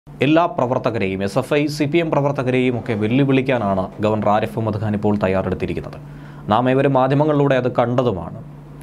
എല്ലാ പ്രവർത്തകരെയും S F I C P M പ്രവർത്തകരെയും ഒക്കെ വെല്ലുവിളിക്കാനാണ് ഗവർണർ ആരിഫ് മുഹമ്മദ് ഖാൻ ഇപ്പോൾ തയ്യാറെടുത്തിരിക്കുന്നത് നാം ഏവരും മാധ്യമങ്ങളിലൂടെ അത് കണ്ടതുമാണ്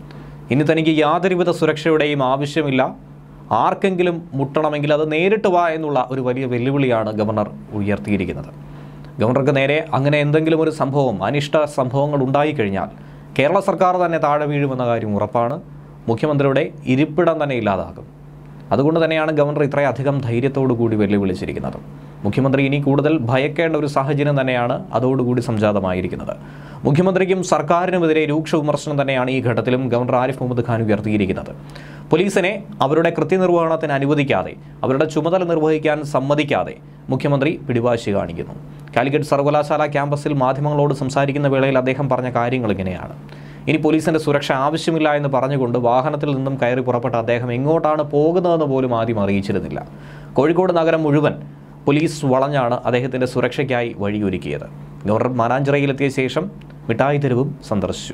ഇനി തനിക്ക് യാതൊരുവിധ സുരക്ഷയുടെയും ആവശ്യമില്ല ആർക്കെങ്കിലും മുട്ടണമെങ്കിൽ അത് നേരിട്ട് വാ എന്നുള്ള ഒരു വലിയ വെല്ലുവിളിയാണ് ഗവർണർ ഉയർത്തിയിരിക്കുന്നത് ഗവർണർക്ക് നേരെ അങ്ങനെ എന്തെങ്കിലും ഒരു സംഭവം അനിഷ്ട സംഭവങ്ങൾ ഉണ്ടായിക്കഴിഞ്ഞാൽ കേരള സർക്കാർ തന്നെ താഴെ വീഴുമെന്ന കാര്യം ഉറപ്പാണ് മുഖ്യമന്ത്രിയുടെ ഇരിപ്പിടം തന്നെ ഇല്ലാതാകും അതുകൊണ്ട് തന്നെയാണ് ഗവർണർ ഇത്രയധികം ധൈര്യത്തോടു കൂടി വെല്ലുവിളിച്ചിരിക്കുന്നത് മുഖ്യമന്ത്രി ഇനി കൂടുതൽ ഭയക്കേണ്ട ഒരു സാഹചര്യം തന്നെയാണ് അതോടുകൂടി സംജാതമായിരിക്കുന്നത് മുഖ്യമന്ത്രിക്കും സർക്കാരിനുമെതിരെ രൂക്ഷ വിമർശനം തന്നെയാണ് ഈ ഘട്ടത്തിലും ഗവർണർ ആരിഫ് മുഹമ്മദ് ഖാൻ ഉയർത്തിയിരിക്കുന്നത് പോലീസിനെ അവരുടെ കൃത്യനിർവഹണത്തിന് അനുവദിക്കാതെ അവരുടെ ചുമതല നിർവഹിക്കാൻ സമ്മതിക്കാതെ മുഖ്യമന്ത്രി പിടിവാശി കാണിക്കുന്നു കാലിക്കറ്റ് സർവകലാശാല ക്യാമ്പസിൽ മാധ്യമങ്ങളോട് സംസാരിക്കുന്ന വേളയിൽ അദ്ദേഹം പറഞ്ഞ കാര്യങ്ങൾ ഇങ്ങനെയാണ് ഇനി പോലീസിന്റെ സുരക്ഷ ആവശ്യമില്ല എന്ന് പറഞ്ഞുകൊണ്ട് വാഹനത്തിൽ നിന്നും കയറി പുറപ്പെട്ട അദ്ദേഹം എങ്ങോട്ടാണ് പോകുന്നതെന്ന് പോലും ആദ്യം അറിയിച്ചിരുന്നില്ല കോഴിക്കോട് നഗരം മുഴുവൻ പോലീസ് വളഞ്ഞാണ് അദ്ദേഹത്തിന്റെ സുരക്ഷയ്ക്കായി വഴിയൊരുക്കിയത് ഗവർണർ മാനാഞ്ചിറയിലെത്തിയ ശേഷം മിഠായി തെരുവും സന്ദർശിച്ചു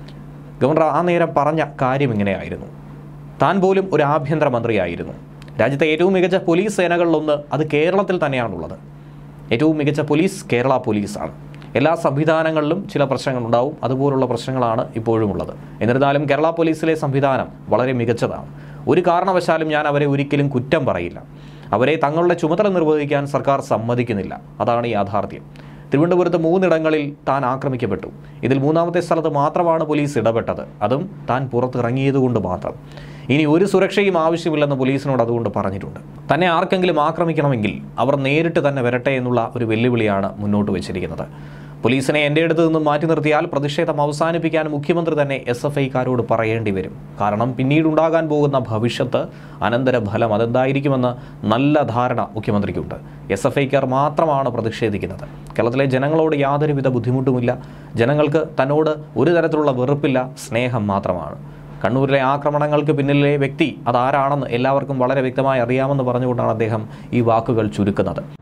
ഗവർണർ ആ നേരം പറഞ്ഞ കാര്യം ഇങ്ങനെയായിരുന്നു താൻ പോലും ഒരു ആഭ്യന്തര മന്ത്രിയായിരുന്നു രാജ്യത്തെ ഏറ്റവും മികച്ച പോലീസ് സേനകളിലൊന്ന് അത് കേരളത്തിൽ തന്നെയാണുള്ളത് ഏറ്റവും മികച്ച പോലീസ് കേരള പോലീസാണ് എല്ലാ സംവിധാനങ്ങളിലും ചില പ്രശ്നങ്ങളുണ്ടാവും അതുപോലുള്ള പ്രശ്നങ്ങളാണ് ഇപ്പോഴും ഉള്ളത് എന്നിരുന്നാലും കേരള പോലീസിലെ സംവിധാനം വളരെ മികച്ചതാണ് ഒരു കാരണവശാലും ഞാൻ അവരെ ഒരിക്കലും കുറ്റം പറയില്ല അവരെ തങ്ങളുടെ ചുമതല നിർവഹിക്കാൻ സർക്കാർ സമ്മതിക്കുന്നില്ല അതാണ് യാഥാർത്ഥ്യം തിരുവനന്തപുരത്ത് മൂന്നിടങ്ങളിൽ താൻ ആക്രമിക്കപ്പെട്ടു ഇതിൽ മൂന്നാമത്തെ സ്ഥലത്ത് മാത്രമാണ് പോലീസ് ഇടപെട്ടത് അതും താൻ പുറത്തിറങ്ങിയതുകൊണ്ട് മാത്രം ഇനി ഒരു സുരക്ഷയും ആവശ്യമില്ലെന്ന് പോലീസിനോട് അതുകൊണ്ട് പറഞ്ഞിട്ടുണ്ട് തന്നെ ആർക്കെങ്കിലും ആക്രമിക്കണമെങ്കിൽ അവർ നേരിട്ട് തന്നെ വരട്ടെ എന്നുള്ള ഒരു വെല്ലുവിളിയാണ് മുന്നോട്ട് വെച്ചിരിക്കുന്നത് പോലീസിനെ എൻ്റെ അടുത്ത് നിന്നും മാറ്റി നിർത്തിയാൽ പ്രതിഷേധം അവസാനിപ്പിക്കാൻ മുഖ്യമന്ത്രി തന്നെ എസ് എഫ് ഐക്കാരോട് പറയേണ്ടി വരും കാരണം പിന്നീടുണ്ടാകാൻ പോകുന്ന ഭവിഷ്യത്ത് അനന്തരഫലം അതെന്തായിരിക്കുമെന്ന് നല്ല ധാരണ മുഖ്യമന്ത്രിക്കുണ്ട് എസ് എഫ് ഐക്കാർ മാത്രമാണ് പ്രതിഷേധിക്കുന്നത് കേരളത്തിലെ ജനങ്ങളോട് യാതൊരുവിധ ബുദ്ധിമുട്ടുമില്ല ജനങ്ങൾക്ക് തന്നോട് ഒരു തരത്തിലുള്ള വെറുപ്പില്ല സ്നേഹം മാത്രമാണ് കണ്ണൂരിലെ ആക്രമണങ്ങൾക്ക് പിന്നിലെ വ്യക്തി അതാരാണെന്ന് എല്ലാവർക്കും വളരെ വ്യക്തമായി അറിയാമെന്ന് പറഞ്ഞുകൊണ്ടാണ് അദ്ദേഹം ഈ വാക്കുകൾ ചുരുക്കുന്നത്